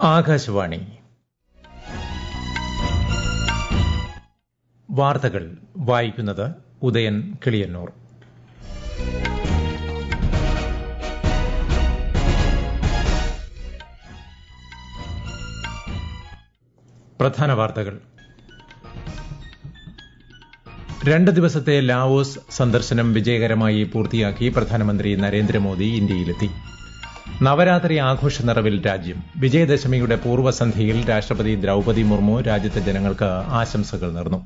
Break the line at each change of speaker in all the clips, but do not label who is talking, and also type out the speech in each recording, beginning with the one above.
ആകാശവാണി വാർത്തകൾ വായിക്കുന്നത് ഉദയൻ കിളിയന്നൂർ പ്രധാന വാർത്തകൾ രണ്ട് ദിവസത്തെ ലാവോസ് സന്ദർശനം വിജയകരമായി പൂർത്തിയാക്കി പ്രധാനമന്ത്രി നരേന്ദ്രമോദി ഇന്ത്യയിലെത്തി നവരാത്രി ആഘോഷ നിറവിൽ രാജ്യം വിജയദശമിയുടെ പൂർവ്വസന്ധ്യയിൽ രാഷ്ട്രപതി ദ്രൌപതി മുർമു രാജ്യത്തെ ജനങ്ങൾക്ക് ആശംസകൾ നേർന്നു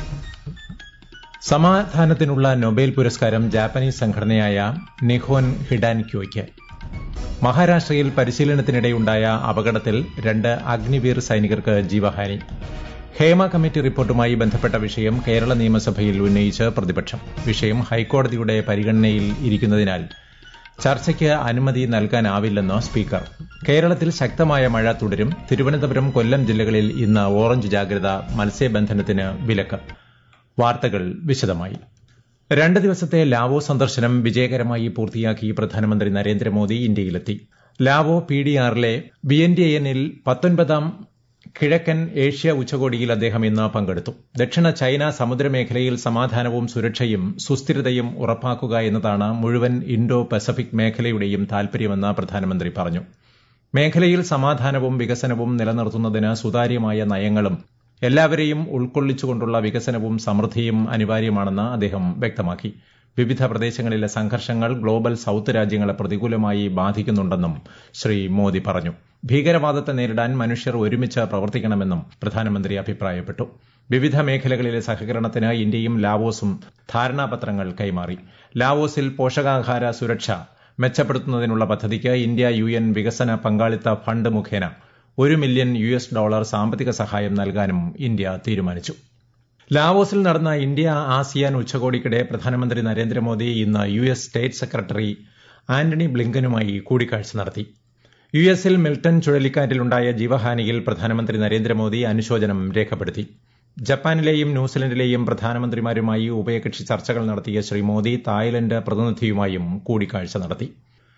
സമാധാനത്തിനുള്ള നൊബേൽ പുരസ്കാരം ജാപ്പനീസ് സംഘടനയായ നിഹോൻ ഹിഡാൻക്യോയ്ക്ക് മഹാരാഷ്ട്രയിൽ പരിശീലനത്തിനിടെയുണ്ടായ അപകടത്തിൽ രണ്ട് അഗ്നിവീർ സൈനികർക്ക് ജീവഹാനി ഹേമ കമ്മിറ്റി റിപ്പോർട്ടുമായി ബന്ധപ്പെട്ട വിഷയം കേരള നിയമസഭയിൽ ഉന്നയിച്ച് പ്രതിപക്ഷം വിഷയം ഹൈക്കോടതിയുടെ പരിഗണനയിൽ ഇരിക്കുന്നതിനാൽ ചർച്ചയ്ക്ക് അനുമതി നൽകാനാവില്ലെന്ന് സ്പീക്കർ കേരളത്തിൽ ശക്തമായ മഴ തുടരും തിരുവനന്തപുരം കൊല്ലം ജില്ലകളിൽ ഇന്ന് ഓറഞ്ച് ജാഗ്രത മത്സ്യബന്ധനത്തിന് വിലക്ക് വാർത്തകൾ വിശദമായി രണ്ട് ദിവസത്തെ ലാവോ സന്ദർശനം വിജയകരമായി പൂർത്തിയാക്കി പ്രധാനമന്ത്രി നരേന്ദ്രമോദി ഇന്ത്യയിലെത്തി ലാവോ പി ഡി ആറിലെ ബി എൻ ഡി എനിൽ പത്തൊൻപതാം കിഴക്കൻ ഏഷ്യ ഉച്ചകോടിയിൽ അദ്ദേഹം ഇന്ന് പങ്കെടുത്തു ദക്ഷിണ ചൈന സമുദ്രമേഖലയിൽ സമാധാനവും സുരക്ഷയും സുസ്ഥിരതയും ഉറപ്പാക്കുക എന്നതാണ് മുഴുവൻ ഇൻഡോ പസഫിക് മേഖലയുടെയും താൽപര്യമെന്ന് പ്രധാനമന്ത്രി പറഞ്ഞു മേഖലയിൽ സമാധാനവും വികസനവും നിലനിർത്തുന്നതിന് സുതാര്യമായ നയങ്ങളും എല്ലാവരെയും ഉൾക്കൊള്ളിച്ചുകൊണ്ടുള്ള വികസനവും സമൃദ്ധിയും അനിവാര്യമാണെന്ന് അദ്ദേഹം വ്യക്തമാക്കി വിവിധ പ്രദേശങ്ങളിലെ സംഘർഷങ്ങൾ ഗ്ലോബൽ സൌത്ത് രാജ്യങ്ങളെ പ്രതികൂലമായി ബാധിക്കുന്നുണ്ടെന്നും ശ്രീ മോദി പറഞ്ഞു ഭീകരവാദത്തെ നേരിടാൻ മനുഷ്യർ ഒരുമിച്ച് പ്രവർത്തിക്കണമെന്നും പ്രധാനമന്ത്രി അഭിപ്രായപ്പെട്ടു വിവിധ മേഖലകളിലെ സഹകരണത്തിന് ഇന്ത്യയും ലാവോസും ധാരണാപത്രങ്ങൾ കൈമാറി ലാവോസിൽ പോഷകാഹാര സുരക്ഷ മെച്ചപ്പെടുത്തുന്നതിനുള്ള പദ്ധതിക്ക് ഇന്ത്യ യു എൻ വികസന പങ്കാളിത്ത ഫണ്ട് മുഖേന ഒരു മില്യൺ യു എസ് ഡോളർ സാമ്പത്തിക സഹായം നൽകാനും ഇന്ത്യ തീരുമാനിച്ചു ലാവോസിൽ നടന്ന ഇന്ത്യ ആസിയാൻ ഉച്ചകോടിക്കിടെ പ്രധാനമന്ത്രി നരേന്ദ്രമോദി ഇന്ന് U S state secretary Antony ബ്ലിങ്കനുമായി കൂടിക്കാഴ്ച നടത്തി യു എസിൽ മിൽട്ടൺ ചുഴലിക്കാറ്റിലുണ്ടായ ജീവഹാനിയിൽ പ്രധാനമന്ത്രി നരേന്ദ്രമോദി അനുശോചനം രേഖപ്പെടുത്തി ജപ്പാനിലെയും ന്യൂസിലൻഡിലെയും പ്രധാനമന്ത്രിമാരുമായി ഉഭയകക്ഷി ചർച്ചകൾ നടത്തിയ ശ്രീ മോദി തായ്ലൻഡ് പ്രതിനിധിയുമായും കൂടിക്കാഴ്ച നടത്തി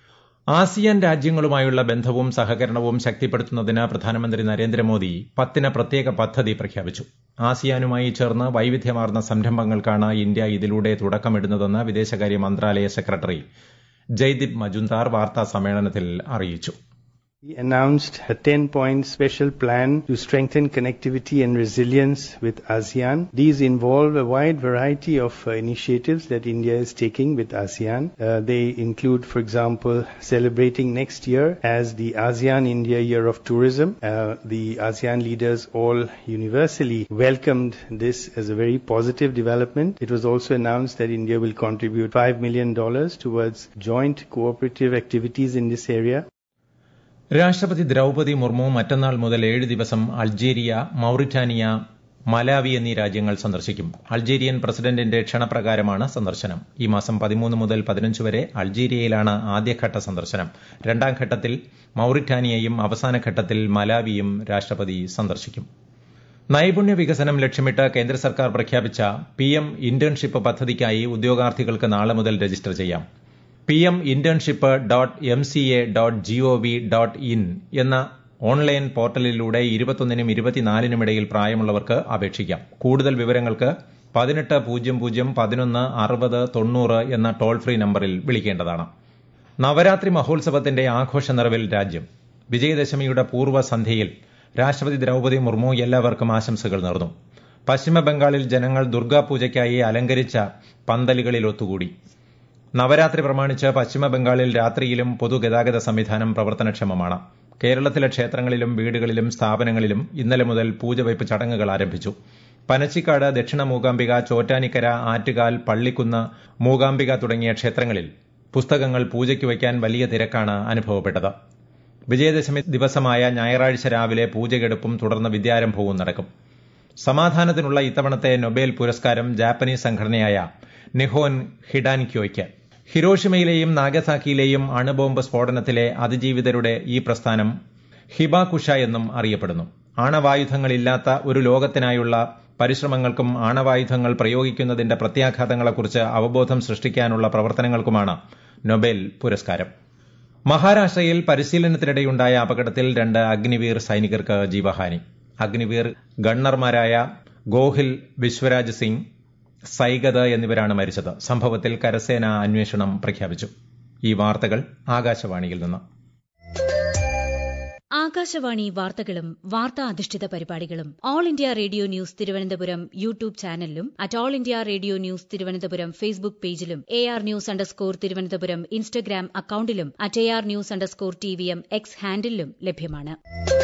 ആസിയാൻ രാജ്യങ്ങളുമായുള്ള ബന്ധവും സഹകരണവും ശക്തിപ്പെടുത്തുന്നതിന് പ്രധാനമന്ത്രി നരേന്ദ്രമോദി പത്തിന് പ്രത്യേക പദ്ധതി പ്രഖ്യാപിച്ചു ആസിയാനുമായി ചേർന്ന് വൈവിധ്യമാർന്ന സംരംഭങ്ങൾക്കാണ് ഇന്ത്യ ഇതിലൂടെ തുടക്കമിടുന്നതെന്ന് വിദേശകാര്യ മന്ത്രാലയ സെക്രട്ടറി ജയ്ദീപ് മജുന്ദാർ വാർത്താ സമ്മേളനത്തിൽ അറിയിച്ചു
He announced a 10 point special plan to strengthen connectivity and resilience with ASEAN. These involve a wide variety of uh, initiatives that India is taking with ASEAN. Uh, they include, for example, celebrating next year as the ASEAN India Year of Tourism. Uh, the ASEAN leaders all universally welcomed this as a very positive development. It was also announced that India will contribute $5 million towards joint cooperative activities in this area.
രാഷ്ട്രപതി ദ്രൌപതി മുർമു മറ്റന്നാൾ മുതൽ ഏഴ് ദിവസം Algeria Mauritania Malawi എന്നീ രാജ്യങ്ങൾ സന്ദർശിക്കും Algerian പ്രസിഡന്റിന്റെ ക്ഷണപ്രകാരമാണ് സന്ദർശനം ഈ മാസം പതിമൂന്ന് മുതൽ പതിനഞ്ച് വരെ അൾജീരിയയിലാണ് ആദ്യഘട്ട സന്ദർശനം രണ്ടാം ഘട്ടത്തിൽ മൌറിറ്റാനിയയും അവസാന ഘട്ടത്തിൽ മലാവിയും രാഷ്ട്രപതി സന്ദർശിക്കും നൈപുണ്യ വികസനം ലക്ഷ്യമിട്ട് കേന്ദ്ര സർക്കാർ പ്രഖ്യാപിച്ച പി എം ഇന്റേൺഷിപ്പ് പദ്ധതിക്കായി ഉദ്യോഗാർത്ഥികൾക്ക് നാളെ മുതൽ രജിസ്റ്റർ ചെയ്യാം P M internship dot M C A dot G O V dot in എന്ന ഓൺലൈൻ പോർട്ടലിലൂടെ ഇരുപത്തൊന്നിനും ഇരുപത്തിനാലിനും ഇടയിൽ പ്രായമുള്ളവർക്ക് അപേക്ഷിക്കാം കൂടുതൽ വിവരങ്ങൾക്ക് പതിനെട്ട് പൂജ്യം പൂജ്യം പതിനൊന്ന് അറുപത് തൊണ്ണൂറ് എന്ന ടോൾ ഫ്രീ നമ്പറിൽ വിളിക്കേണ്ടതാണ് നവരാത്രി മഹോത്സവത്തിന്റെ ആഘോഷ നിറവിൽ രാജ്യം വിജയദശമിയുടെ പൂർവ്വസന്ധ്യയിൽ രാഷ്ട്രപതി ദ്രൌപതി മുർമു എല്ലാവർക്കും ആശംസകൾ നേർന്നു പശ്ചിമബംഗാളിൽ ജനങ്ങൾ ദുർഗാപൂജയ്ക്കായി അലങ്കരിച്ച പന്തലുകളിൽ ഒത്തുകൂടി നവരാത്രി പ്രമാണിച്ച് പശ്ചിമബംഗാളിൽ രാത്രിയിലും പൊതുഗതാഗത സംവിധാനം പ്രവർത്തനക്ഷമമാണ് കേരളത്തിലെ ക്ഷേത്രങ്ങളിലും വീടുകളിലും സ്ഥാപനങ്ങളിലും ഇന്നലെ മുതൽ പൂജവയ്പ് ചടങ്ങുകൾ ആരംഭിച്ചു പനച്ചിക്കാട് ദക്ഷിണ മൂകാംബിക ചോറ്റാനിക്കര ആറ്റുകാൽ പള്ളിക്കുന്ന് മൂകാംബിക തുടങ്ങിയ ക്ഷേത്രങ്ങളിൽ പുസ്തകങ്ങൾ പൂജയ്ക്ക് വയ്ക്കാൻ വലിയ തിരക്കാണ് അനുഭവപ്പെട്ടത് വിജയദശമി ദിവസമായ ഞായറാഴ്ച രാവിലെ പൂജകെടുപ്പും തുടർന്ന് വിദ്യാരംഭവും നടക്കും സമാധാനത്തിനുള്ള ഇത്തവണത്തെ നൊബേൽ പുരസ്കാരം ജാപ്പനീസ് സംഘടനയായ നിഹോൻ ഹിഡാൻക്യോയ്ക്ക് ഹിരോഷിമയിലെയും നാഗസാക്കിയിലെയും അണുബോംബ് സ്ഫോടനത്തിലെ അതിജീവിതരുടെ ഈ പ്രസ്ഥാനം ഹിബാകുഷ എന്നും അറിയപ്പെടുന്നു ആണവായുധങ്ങളില്ലാത്ത ഒരു ലോകത്തിനായുള്ള പരിശ്രമങ്ങൾക്കും ആണവായുധങ്ങൾ പ്രയോഗിക്കുന്നതിന്റെ പ്രത്യാഘാതങ്ങളെക്കുറിച്ച് അവബോധം സൃഷ്ടിക്കാനുള്ള പ്രവർത്തനങ്ങൾക്കുമാണ് നൊബേൽ പുരസ്കാരം മഹാരാഷ്ട്രയിൽ പരിശീലനത്തിനിടെയുണ്ടായ അപകടത്തിൽ രണ്ട് അഗ്നിവീർ സൈനികർക്ക് ജീവഹാനി അഗ്നിവീർ ഗണ്ണർമാരായ ഗോഹിൽ വിശ്വരാജ് സിംഗ് സൈഗത് എന്നിവരാണ് മരിച്ചത് സംഭവത്തിൽ കരസേന അന്വേഷണം പ്രഖ്യാപിച്ചു ഈ വാർത്തകൾ ആകാശവാണിയിൽ നിന്ന്
ആകാശവാണി വാർത്തകളും വാർത്താ അധിഷ്ഠിത പരിപാടികളും All India Radio news Thiruvananthapuram YouTube ചാനലിലും at All India Radio news Thiruvananthapuram Facebook പേജിലും A R news underscore Thiruvananthapuram Instagram അക്കൌണ്ടിലും at A R news underscore T V M X ഹാൻഡിലും ലഭ്യമാണ്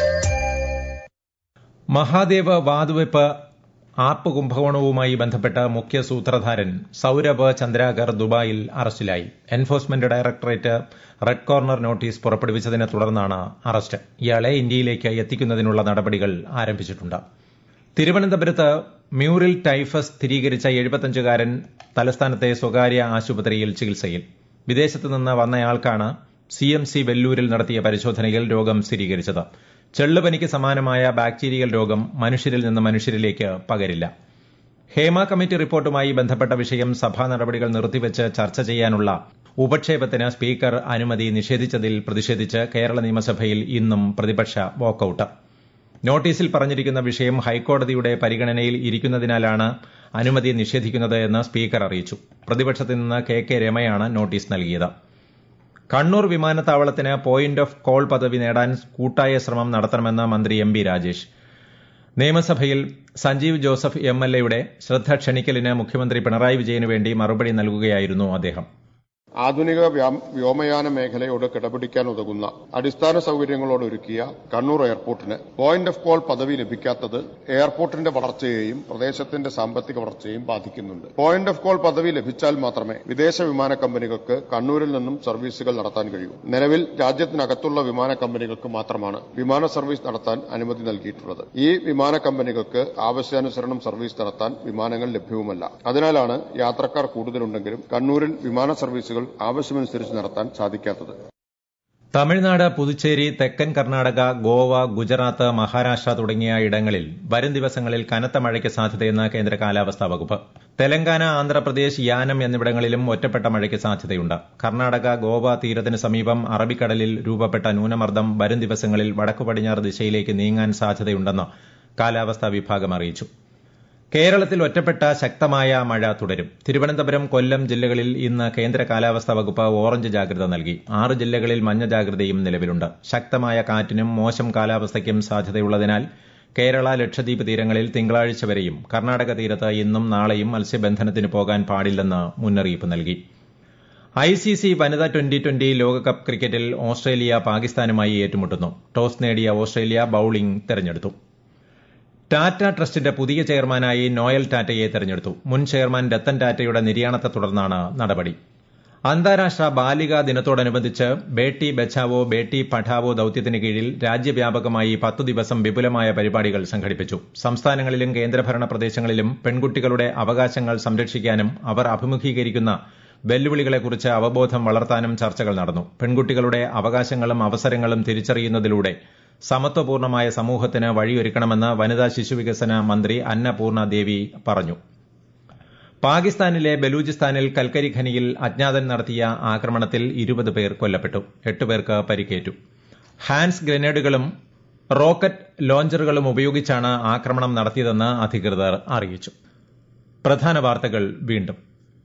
മഹാദേവ വാതുവെപ്പ് ആപ്പ് കുംഭകോണവുമായി ബന്ധപ്പെട്ട മുഖ്യ സൂത്രധാരൻ സൌരഭ് ചന്ദ്രാകർ ദുബായിൽ അറസ്റ്റിലായി enforcement directorate red corner notice പുറപ്പെടുവിച്ചതിനെ തുടർന്നാണ് അറസ്റ്റ് ഇയാളെ ഇന്ത്യയിലേക്ക് എത്തിക്കുന്നതിനുള്ള നടപടികൾ ആരംഭിച്ചിട്ടുണ്ട് തിരുവനന്തപുരത്ത് മ്യൂറിൽ ടൈഫസ് സ്ഥിരീകരിച്ച എഴുപത്തഞ്ചുകാരൻ തലസ്ഥാനത്തെ സ്വകാര്യ ആശുപത്രിയിൽ ചികിത്സയിൽ വിദേശത്ത് നിന്ന് വന്നയാൾക്കാണ് സി എം സി വെല്ലൂരിൽ നടത്തിയ പരിശോധനയിൽ രോഗം സ്ഥിരീകരിച്ചത് ചെള്ളുപനിക്ക് സമാനമായ ബാക്ടീരിയൽ രോഗം മനുഷ്യരിൽ നിന്ന് മനുഷ്യരിലേക്ക് പകരില്ല ഹേമ കമ്മിറ്റി റിപ്പോർട്ടുമായി ബന്ധപ്പെട്ട വിഷയം സഭാ നടപടികൾ നിർത്തിവച്ച് ചർച്ച ചെയ്യാനുള്ള ഉപക്ഷേപത്തിന് സ്പീക്കർ അനുമതി നിഷേധിച്ചതിൽ പ്രതിഷേധിച്ച് കേരള നിയമസഭയിൽ ഇന്നും പ്രതിപക്ഷ വാക്കൌട്ട് നോട്ടീസിൽ പറഞ്ഞിരിക്കുന്ന വിഷയം ഹൈക്കോടതിയുടെ പരിഗണനയിൽ ഇരിക്കുന്നതിനാലാണ് അനുമതി നിഷേധിക്കുന്നത് എന്ന് സ്പീക്കർ അറിയിച്ചു പ്രതിപക്ഷത്തു നിന്ന് കെ കെ രമയാണ് നോട്ടീസ് നൽകിയത് കണ്ണൂർ വിമാനത്താവളത്തിന് പോയിന്റ് ഓഫ് കോൾ പദവി നേടാൻ കൂട്ടായ ശ്രമം നടത്തണമെന്ന് മന്ത്രി എം ബി രാജേഷ് നിയമസഭയിൽ സഞ്ജീവ് ജോസഫ് എം എൽ എയുടെ ശ്രദ്ധ ക്ഷണിക്കലിന് മുഖ്യമന്ത്രി പിണറായി വിജയന് വേണ്ടി മറുപടി നൽകുകയായിരുന്നു അദ്ദേഹം
ആധുനിക വ്യോമയാന മേഖലയോട് കിടപിടിക്കാൻ ഉതകുന്ന അടിസ്ഥാന സൌകര്യങ്ങളോട് ഒരുക്കിയ കണ്ണൂർ എയർപോർട്ടിന് പോയിന്റ് ഓഫ് കോൾ പദവി ലഭിക്കാത്തത് എയർപോർട്ടിന്റെ വളർച്ചയെയും പ്രദേശത്തിന്റെ സാമ്പത്തിക വളർച്ചയെയും ബാധിക്കുന്നുണ്ട് പോയിന്റ് ഓഫ് കോൾ പദവി ലഭിച്ചാൽ മാത്രമേ വിദേശ വിമാന കമ്പനികൾക്ക് കണ്ണൂരിൽ നിന്നും സർവീസുകൾ നടത്താൻ കഴിയൂ നിലവിൽ രാജ്യത്തിനകത്തുള്ള വിമാന കമ്പനികൾക്ക് മാത്രമാണ് വിമാന സർവീസ് നടത്താൻ അനുമതി നൽകിയിട്ടുള്ളത് ഈ വിമാന കമ്പനികൾക്ക് ആവശ്യാനുസരണം സർവീസ് നടത്താൻ വിമാനങ്ങൾ ലഭ്യവുമല്ല അതിനാലാണ് യാത്രക്കാർ കൂടുതലുണ്ടെങ്കിലും കണ്ണൂരിൽ വിമാന സർവീസുകൾ ആവശ്യമനുസരിച്ച് നടത്താൻ സാധിക്കാത്തത്
തമിഴ്നാട് പുതുച്ചേരി തെക്കൻ കർണാടക ഗോവ ഗുജറാത്ത് മഹാരാഷ്ട്ര തുടങ്ങിയ ഇടങ്ങളിൽ വരും ദിവസങ്ങളിൽ കനത്ത മഴയ്ക്ക് സാധ്യതയെന്ന് കേന്ദ്ര കാലാവസ്ഥാ വകുപ്പ് തെലങ്കാന ആന്ധ്രാപ്രദേശ് യാനം എന്നിവിടങ്ങളിലും ഒറ്റപ്പെട്ട മഴയ്ക്ക് സാധ്യതയുണ്ട് കർണാടക ഗോവ തീരത്തിന് സമീപം അറബിക്കടലിൽ രൂപപ്പെട്ട ന്യൂനമർദ്ദം വരും ദിവസങ്ങളിൽ വടക്കു പടിഞ്ഞാറ് ദിശയിലേക്ക് നീങ്ങാൻ സാധ്യതയുണ്ടെന്ന് കാലാവസ്ഥാ വിഭാഗം അറിയിച്ചു കേരളത്തിൽ ഒറ്റപ്പെട്ട ശക്തമായ മഴ തുടരും തിരുവനന്തപുരം കൊല്ലം ജില്ലകളിൽ ഇന്ന് കേന്ദ്ര കാലാവസ്ഥാ വകുപ്പ് ഓറഞ്ച് ജാഗ്രത നൽകി ആറ് ജില്ലകളിൽ മഞ്ഞ ജാഗ്രതയും നിലവിലുണ്ട് ശക്തമായ കാറ്റിനും മോശം കാലാവസ്ഥയ്ക്കും സാധ്യതയുള്ളതിനാൽ കേരള ലക്ഷദ്വീപ് തീരങ്ങളിൽ തിങ്കളാഴ്ച വരെയും കർണാടക തീരത്ത് ഇന്നും നാളെയും മത്സ്യബന്ധനത്തിന് പോകാൻ പാടില്ലെന്ന് മുന്നറിയിപ്പ് നൽകി ഐസിസി വനിതാ ട്വന്റി ട്വന്റി ലോകകപ്പ് ക്രിക്കറ്റിൽ ഓസ്ട്രേലിയ പാകിസ്ഥാനുമായി ഏറ്റുമുട്ടുന്നു ടോസ് നേടിയ ഓസ്ട്രേലിയ ബൌളിംഗ് തെരഞ്ഞെടുത്തു ടാറ്റ ട്രസ്റ്റിന്റെ പുതിയ ചെയർമാനായി നോയൽ ടാറ്റയെ തെരഞ്ഞെടുത്തു മുൻ ചെയർമാൻ രത്തൻ ടാറ്റയുടെ നിര്യാണത്തെ തുടർന്നാണ് നടപടി അന്താരാഷ്ട്ര ബാലികാ ദിനത്തോടനുബന്ധിച്ച് ബേട്ടി ബച്ചാവോ ബേട്ടി പഠാവോ ദൌത്യത്തിന് കീഴിൽ രാജ്യവ്യാപകമായി പത്തു ദിവസം വിപുലമായ പരിപാടികൾ സംഘടിപ്പിച്ചു സംസ്ഥാനങ്ങളിലും കേന്ദ്രഭരണ പ്രദേശങ്ങളിലും പെൺകുട്ടികളുടെ അവകാശങ്ങൾ സംരക്ഷിക്കാനും അവർ അഭിമുഖീകരിക്കുന്ന വെല്ലുവിളികളെക്കുറിച്ച് അവബോധം വളർത്താനും ചർച്ചകൾ നടന്നു പെൺകുട്ടികളുടെ അവകാശങ്ങളും അവസരങ്ങളും തിരിച്ചറിയുന്നതിലൂടെ സമത്വപൂർണമായ സമൂഹത്തിന് വഴിയൊരുക്കണമെന്ന് വനിതാ ശിശുവികസന മന്ത്രി അന്നപൂർണ ദേവി പറഞ്ഞു പാകിസ്ഥാനിലെ ബലൂചിസ്ഥാനിൽ കൽക്കരി ഖനിയിൽ അജ്ഞാതൻ നടത്തിയ ആക്രമണത്തിൽ ഇരുപത് പേർ കൊല്ലപ്പെട്ടു എട്ടുപേർക്ക് പരിക്കേറ്റു ഹാൻഡ്സ് ഗ്രനേഡുകളും റോക്കറ്റ് ലോഞ്ചറുകളും ഉപയോഗിച്ചാണ് ആക്രമണം നടത്തിയതെന്ന് അധികൃതർ അറിയിച്ചു പ്രധാന വാർത്തകൾ വീണ്ടും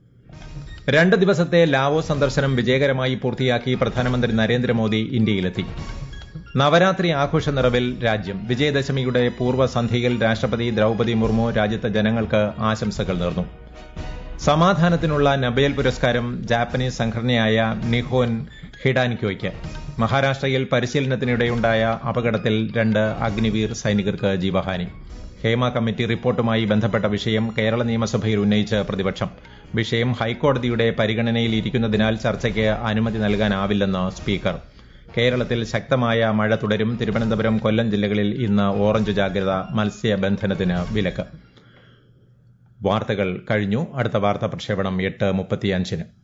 രണ്ട് ദിവസത്തെ ലാവോ സന്ദർശനം വിജയകരമായി പൂർത്തിയാക്കി പ്രധാനമന്ത്രി നരേന്ദ്രമോദി ഇന്ത്യയിലെത്തി നവരാത്രി ആഘോഷ നിറവിൽ രാജ്യം വിജയദശമിയുടെ പൂർവ്വസന്ധ്യയിൽ രാഷ്ട്രപതി ദ്രൌപതി മുർമു രാജ്യത്തെ ജനങ്ങൾക്ക് ആശംസകൾ നേർന്നു സമാധാനത്തിനുള്ള നൊബേൽ പുരസ്കാരം ജാപ്പനീസ് സംഘടനയായ നിഹോൻ ഹിഡാൻക്യോയ്ക്ക് മഹാരാഷ്ട്രയിൽ പരിശീലനത്തിനിടെയുണ്ടായ അപകടത്തിൽ രണ്ട് അഗ്നിവീർ സൈനികർക്ക് ജീവഹാനി ഹേമ കമ്മിറ്റി റിപ്പോർട്ടുമായി ബന്ധപ്പെട്ട വിഷയം കേരള നിയമസഭയിൽ ഉന്നയിച്ച് പ്രതിപക്ഷം വിഷയം ഹൈക്കോടതിയുടെ പരിഗണനയിൽ ഇരിക്കുന്നതിനാൽ ചർച്ചയ്ക്ക് അനുമതി നൽകാനാവില്ലെന്ന് സ്പീക്കർ കേരളത്തിൽ ശക്തമായ മഴ തുടരും തിരുവനന്തപുരം കൊല്ലം ജില്ലകളിൽ ഇന്ന് ഓറഞ്ച് ജാഗ്രത മത്സ്യബന്ധനത്തിന് വിലക്ക് വാർത്തകൾ കഴിഞ്ഞു അടുത്ത വാർത്താ പ്രക്ഷേപണം എട്ട് മുപ്പത്തിയഞ്ചിന്